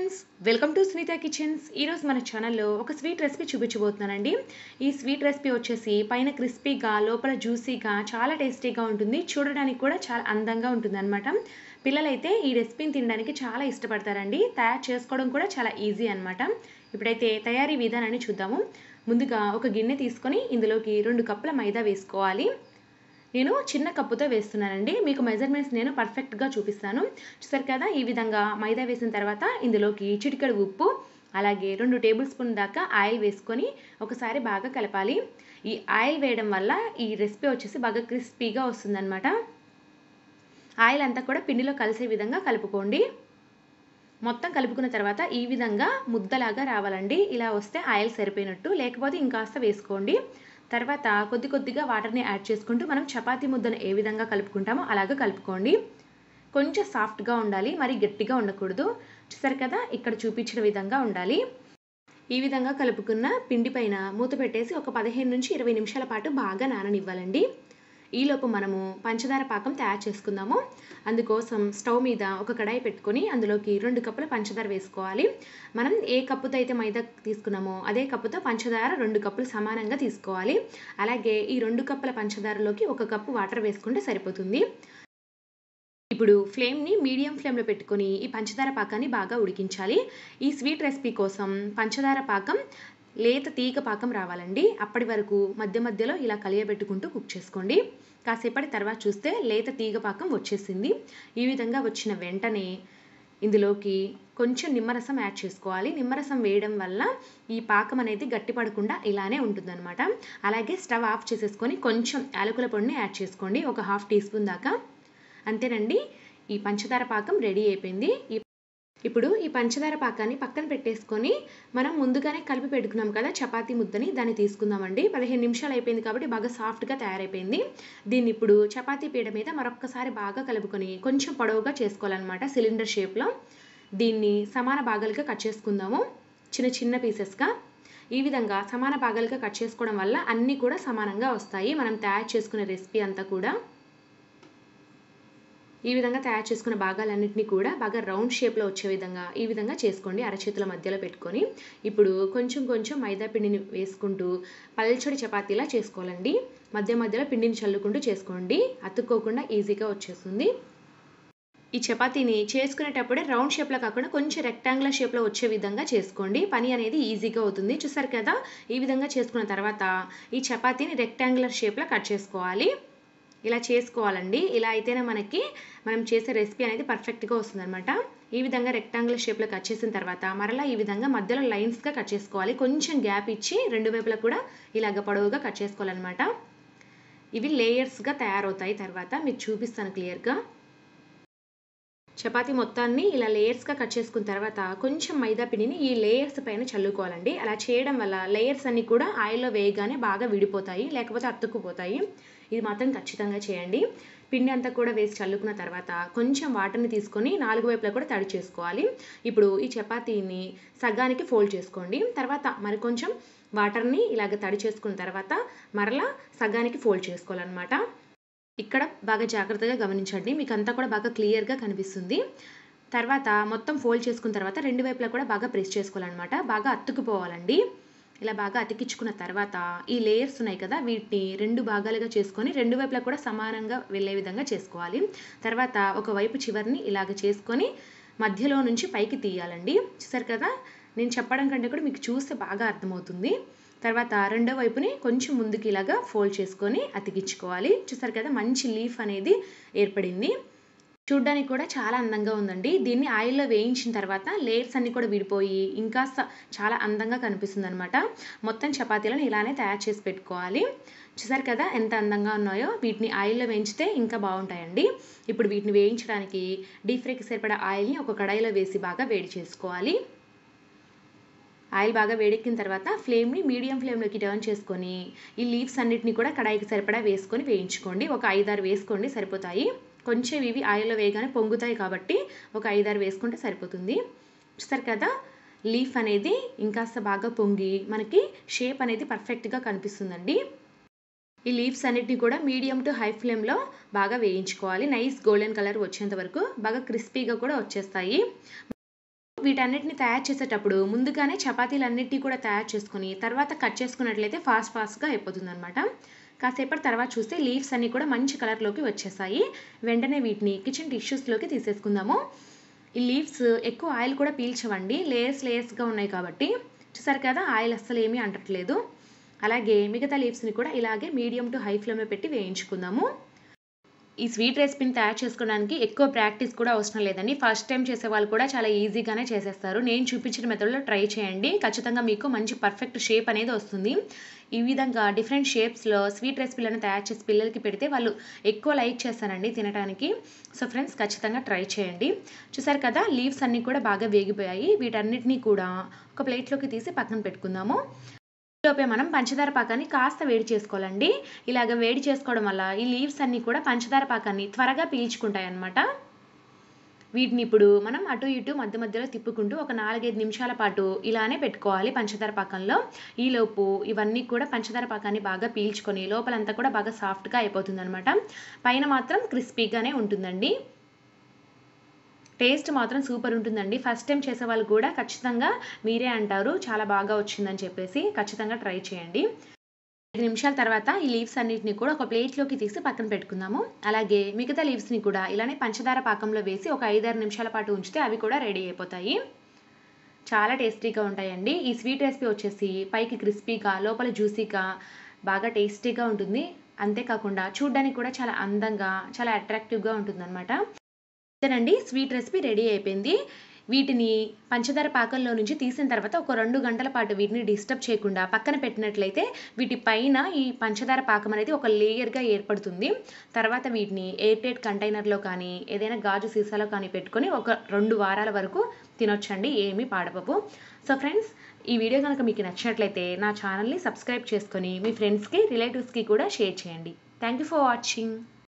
friends welcome to Sunitha kitchens ఈరోజు మన ఛానల్లో ఒక స్వీట్ రెసిపీ చూపించబోతున్నానండి ఈ స్వీట్ రెసిపీ వచ్చేసి పైన క్రిస్పీగా లోపల జ్యూసీగా చాలా టేస్టీగా ఉంటుంది చూడడానికి కూడా చాలా అందంగా ఉంటుంది అనమాట పిల్లలైతే ఈ రెసిపీని తినడానికి చాలా ఇష్టపడతారండి తయారు చేసుకోవడం కూడా చాలా ఈజీ అనమాట ఇప్పుడైతే తయారీ విధానాన్ని చూద్దాము ముందుగా ఒక గిన్నె తీసుకొని ఇందులోకి రెండు కప్పుల మైదా వేసుకోవాలి నేను చిన్న కప్పుతో వేస్తున్నానండి మీకు మెజర్మెంట్స్ నేను పర్ఫెక్ట్గా చూపిస్తాను చూసారు కదా ఈ విధంగా మైదా వేసిన తర్వాత ఇందులోకి చిటికెడు ఉప్పు అలాగే రెండు టేబుల్ స్పూన్ దాకా ఆయిల్ వేసుకొని ఒకసారి బాగా కలపాలి ఈ ఆయిల్ వేయడం వల్ల ఈ రెసిపీ వచ్చేసి బాగా క్రిస్పీగా వస్తుందన్నమాట ఆయిల్ అంతా కూడా పిండిలో కలిసే విధంగా కలుపుకోండి మొత్తం కలుపుకున్న తర్వాత ఈ విధంగా ముద్దలాగా రావాలండి ఇలా వస్తే ఆయిల్ సరిపోయినట్టు లేకపోతే ఇంకాస్త వేసుకోండి తర్వాత కొద్ది కొద్దిగా వాటర్ని యాడ్ చేసుకుంటూ మనం చపాతీ ముద్దను ఏ విధంగా కలుపుకుంటామో అలాగే కలుపుకోండి కొంచెం సాఫ్ట్గా ఉండాలి మరి గట్టిగా ఉండకూడదు చూసారు కదా ఇక్కడ చూపించిన విధంగా ఉండాలి ఈ విధంగా కలుపుకున్న పిండి పైన మూత పెట్టేసి ఒక పదిహేను నుంచి ఇరవై నిమిషాల పాటు బాగా నాననివ్వాలండి ఈలోపు మనము పంచదార పాకం తయారు చేసుకుందాము అందుకోసం స్టవ్ మీద ఒక కడాయి పెట్టుకొని అందులోకి రెండు కప్పుల పంచదార వేసుకోవాలి మనం ఏ కప్పుతో అయితే మైదా తీసుకున్నామో అదే కప్పుతో పంచదార రెండు కప్పులు సమానంగా తీసుకోవాలి అలాగే ఈ రెండు కప్పుల పంచదారలోకి ఒక కప్పు వాటర్ వేసుకుంటే సరిపోతుంది ఇప్పుడు ఫ్లేమ్ని మీడియం ఫ్లేమ్లో పెట్టుకొని ఈ పంచదార పాకాన్ని బాగా ఉడికించాలి ఈ స్వీట్ రెసిపీ కోసం పంచదార పాకం లేత తీగ పాకం రావాలండి అప్పటి వరకు మధ్య మధ్యలో ఇలా కలియబెట్టుకుంటూ కుక్ చేసుకోండి కాసేపటి తర్వాత చూస్తే లేత తీగ పాకం వచ్చేసింది ఈ విధంగా వచ్చిన వెంటనే ఇందులోకి కొంచెం నిమ్మరసం యాడ్ చేసుకోవాలి నిమ్మరసం వేయడం వల్ల ఈ పాకం అనేది గట్టిపడకుండా ఇలానే ఉంటుందన్నమాట అలాగే స్టవ్ ఆఫ్ చేసేసుకొని కొంచెం యాలకుల పొడిని యాడ్ చేసుకోండి ఒక హాఫ్ టీ స్పూన్ దాకా అంతేనండి ఈ పంచదార పాకం రెడీ అయిపోయింది ఈ ఇప్పుడు ఈ పంచదార పాకాన్ని పక్కన పెట్టేసుకొని మనం ముందుగానే కలిపి పెట్టుకున్నాం కదా చపాతీ ముద్దని దాన్ని తీసుకుందామండి పదిహేను నిమిషాలు అయిపోయింది కాబట్టి బాగా సాఫ్ట్గా తయారైపోయింది దీన్ని ఇప్పుడు చపాతీ పీడ మీద మరొకసారి బాగా కలుపుకొని కొంచెం పొడవుగా చేసుకోవాలన్నమాట సిలిండర్ షేప్లో దీన్ని సమాన భాగాలుగా కట్ చేసుకుందాము చిన్న చిన్న పీసెస్గా ఈ విధంగా సమాన భాగాలుగా కట్ చేసుకోవడం వల్ల అన్నీ కూడా సమానంగా వస్తాయి మనం తయారు చేసుకునే రెసిపీ అంతా కూడా ఈ విధంగా తయారు చేసుకున్న భాగాలన్నింటినీ కూడా బాగా రౌండ్ షేప్లో వచ్చే విధంగా ఈ విధంగా చేసుకోండి అరచేతుల మధ్యలో పెట్టుకొని ఇప్పుడు కొంచెం కొంచెం మైదా పిండిని వేసుకుంటూ పల్చడి చపాతీలా చేసుకోవాలండి మధ్య మధ్యలో పిండిని చల్లుకుంటూ చేసుకోండి అతుక్కోకుండా ఈజీగా వచ్చేస్తుంది ఈ చపాతీని చేసుకునేటప్పుడే రౌండ్ షేప్లో కాకుండా కొంచెం రెక్టాంగులర్ షేప్లో వచ్చే విధంగా చేసుకోండి పని అనేది ఈజీగా అవుతుంది చూసారు కదా ఈ విధంగా చేసుకున్న తర్వాత ఈ చపాతీని రెక్టాంగులర్ షేప్లో కట్ చేసుకోవాలి ఇలా చేసుకోవాలండి ఇలా అయితేనే మనకి మనం చేసే రెసిపీ అనేది పర్ఫెక్ట్గా వస్తుందన్నమాట ఈ విధంగా రెక్టాంగులర్ షేప్లో కట్ చేసిన తర్వాత మరలా ఈ విధంగా మధ్యలో లైన్స్గా కట్ చేసుకోవాలి కొంచెం గ్యాప్ ఇచ్చి రెండు వైపులా కూడా ఇలాగ పొడవుగా కట్ చేసుకోవాలన్నమాట ఇవి లేయర్స్గా తయారవుతాయి తర్వాత మీకు చూపిస్తాను క్లియర్గా చపాతీ మొత్తాన్ని ఇలా లేయర్స్గా కట్ చేసుకున్న తర్వాత కొంచెం మైదా పిండిని ఈ లేయర్స్ పైన చల్లుకోవాలండి అలా చేయడం వల్ల లేయర్స్ అన్ని కూడా ఆయిల్లో వేయగానే బాగా విడిపోతాయి లేకపోతే అతుక్కుపోతాయి ఇది మాత్రం ఖచ్చితంగా చేయండి పిండి అంతా కూడా వేసి చల్లుకున్న తర్వాత కొంచెం వాటర్ని తీసుకొని నాలుగు వైపులా కూడా తడి చేసుకోవాలి ఇప్పుడు ఈ చపాతీని సగానికి ఫోల్డ్ చేసుకోండి తర్వాత మరి కొంచెం వాటర్ని ఇలాగ తడి చేసుకున్న తర్వాత మరలా సగానికి ఫోల్డ్ చేసుకోవాలన్నమాట ఇక్కడ బాగా జాగ్రత్తగా గమనించండి మీకు అంతా కూడా బాగా క్లియర్గా కనిపిస్తుంది తర్వాత మొత్తం ఫోల్డ్ చేసుకున్న తర్వాత రెండు వైపులా కూడా బాగా ప్రెస్ చేసుకోవాలన్నమాట బాగా అతుక్కుపోవాలండి ఇలా బాగా అతికించుకున్న తర్వాత ఈ లేయర్స్ ఉన్నాయి కదా వీటిని రెండు భాగాలుగా చేసుకొని రెండు వైపులా కూడా సమానంగా వెళ్ళే విధంగా చేసుకోవాలి తర్వాత ఒక వైపు చివరిని ఇలాగ చేసుకొని మధ్యలో నుంచి పైకి తీయాలండి చూసారు కదా నేను చెప్పడం కంటే కూడా మీకు చూస్తే బాగా అర్థమవుతుంది తర్వాత రెండో వైపుని కొంచెం ముందుకి ఇలాగా ఫోల్డ్ చేసుకొని అతికించుకోవాలి చూసారు కదా మంచి లీఫ్ అనేది ఏర్పడింది చూడ్డానికి కూడా చాలా అందంగా ఉందండి దీన్ని ఆయిల్లో వేయించిన తర్వాత లేయర్స్ అన్ని కూడా విడిపోయి ఇంకా చాలా అందంగా కనిపిస్తుంది అనమాట మొత్తం చపాతీలను ఇలానే తయారు చేసి పెట్టుకోవాలి చూసారు కదా ఎంత అందంగా ఉన్నాయో వీటిని ఆయిల్లో వేయించితే ఇంకా బాగుంటాయండి ఇప్పుడు వీటిని వేయించడానికి డీప్ ఫ్రైకి సరిపడా ఆయిల్ని ఒక కడాయిలో వేసి బాగా వేడి చేసుకోవాలి ఆయిల్ బాగా వేడెక్కిన తర్వాత ఫ్లేమ్ని మీడియం ఫ్లేమ్లోకి టర్న్ చేసుకొని ఈ లీవ్స్ అన్నిటిని కూడా కడాయికి సరిపడా వేసుకొని వేయించుకోండి ఒక ఐదారు వేసుకోండి సరిపోతాయి కొంచెం ఇవి ఆయిల్లో వేయగానే పొంగుతాయి కాబట్టి ఒక ఐదారు వేసుకుంటే సరిపోతుంది చూస్తారు కదా లీఫ్ అనేది ఇంకాస్త బాగా పొంగి మనకి షేప్ అనేది పర్ఫెక్ట్గా కనిపిస్తుందండి ఈ లీవ్స్ అన్నిటిని కూడా మీడియం టు హై ఫ్లేమ్లో బాగా వేయించుకోవాలి నైస్ గోల్డెన్ కలర్ వచ్చేంత వరకు బాగా క్రిస్పీగా కూడా వచ్చేస్తాయి వీటన్నిటిని తయారు చేసేటప్పుడు ముందుగానే చపాతీలన్నిటినీ కూడా తయారు చేసుకొని తర్వాత కట్ చేసుకున్నట్లయితే ఫాస్ట్ ఫాస్ట్గా అయిపోతుంది అనమాట కాసేపటి తర్వాత చూస్తే లీవ్స్ అన్నీ కూడా మంచి కలర్లోకి వచ్చేసాయి వెంటనే వీటిని కిచెన్ టిష్యూస్లోకి తీసేసుకుందాము ఈ లీవ్స్ ఎక్కువ ఆయిల్ కూడా పీల్చవండి లేయర్స్ లేయర్స్గా ఉన్నాయి కాబట్టి చూసారు కదా ఆయిల్ అస్సలు ఏమీ అంటట్లేదు అలాగే మిగతా లీవ్స్ని కూడా ఇలాగే మీడియం టు హై ఫ్లేమ్లో పెట్టి వేయించుకుందాము ఈ స్వీట్ రెసిపీని తయారు చేసుకోవడానికి ఎక్కువ ప్రాక్టీస్ కూడా అవసరం లేదండి ఫస్ట్ టైం చేసే వాళ్ళు కూడా చాలా ఈజీగానే చేసేస్తారు నేను చూపించిన మెథడ్లో ట్రై చేయండి ఖచ్చితంగా మీకు మంచి పర్ఫెక్ట్ షేప్ అనేది వస్తుంది ఈ విధంగా డిఫరెంట్ షేప్స్లో స్వీట్ రెసిపీలను తయారు చేసి పిల్లలకి పెడితే వాళ్ళు ఎక్కువ లైక్ చేస్తారండి తినడానికి సో ఫ్రెండ్స్ ఖచ్చితంగా ట్రై చేయండి చూసారు కదా లీవ్స్ అన్నీ కూడా బాగా వేగిపోయాయి వీటన్నిటినీ కూడా ఒక ప్లేట్లోకి తీసి పక్కన పెట్టుకుందాము లోపే మనం పంచదార పాకాన్ని కాస్త వేడి చేసుకోవాలండి ఇలాగ వేడి చేసుకోవడం వల్ల ఈ లీవ్స్ అన్నీ కూడా పంచదార పాకాన్ని త్వరగా పీల్చుకుంటాయి అన్నమాట వీటిని ఇప్పుడు మనం అటు ఇటు మధ్య మధ్యలో తిప్పుకుంటూ ఒక నాలుగైదు నిమిషాల పాటు ఇలానే పెట్టుకోవాలి పంచదార పాకంలో ఈలోపు ఇవన్నీ కూడా పంచదార పాకాన్ని బాగా పీల్చుకొని లోపలంతా కూడా బాగా సాఫ్ట్గా అయిపోతుంది అనమాట పైన మాత్రం క్రిస్పీగానే ఉంటుందండి టేస్ట్ మాత్రం సూపర్ ఉంటుందండి ఫస్ట్ టైం చేసే వాళ్ళు కూడా ఖచ్చితంగా మీరే అంటారు చాలా బాగా వచ్చిందని చెప్పేసి ఖచ్చితంగా ట్రై చేయండి ఐదు నిమిషాల తర్వాత ఈ లీవ్స్ అన్నిటిని కూడా ఒక ప్లేట్లోకి తీసి పక్కన పెట్టుకుందాము అలాగే మిగతా లీవ్స్ని కూడా ఇలానే పంచదార పాకంలో వేసి ఒక ఐదారు నిమిషాల పాటు ఉంచితే అవి కూడా రెడీ అయిపోతాయి చాలా టేస్టీగా ఉంటాయండి ఈ స్వీట్ రెసిపీ వచ్చేసి పైకి క్రిస్పీగా లోపల జ్యూసీగా బాగా టేస్టీగా ఉంటుంది అంతేకాకుండా చూడ్డానికి కూడా చాలా అందంగా చాలా అట్రాక్టివ్గా ఉంటుందన్నమాట అంతేనండి స్వీట్ రెసిపీ రెడీ అయిపోయింది వీటిని పంచదార పాకంలో నుంచి తీసిన తర్వాత ఒక రెండు గంటల పాటు వీటిని డిస్టర్బ్ చేయకుండా పక్కన పెట్టినట్లయితే వీటి పైన ఈ పంచదార పాకం అనేది ఒక లేయర్గా ఏర్పడుతుంది తర్వాత వీటిని ఎయిర్ టైట్ కంటైనర్లో కానీ ఏదైనా గాజు సీసాలో కానీ పెట్టుకొని ఒక రెండు వారాల వరకు తినొచ్చండి ఏమీ పాడపవు సో ఫ్రెండ్స్ ఈ వీడియో కనుక మీకు నచ్చినట్లయితే నా ఛానల్ని సబ్స్క్రైబ్ చేసుకొని మీ ఫ్రెండ్స్కి రిలేటివ్స్కి కూడా షేర్ చేయండి థ్యాంక్ యూ ఫర్ వాచింగ్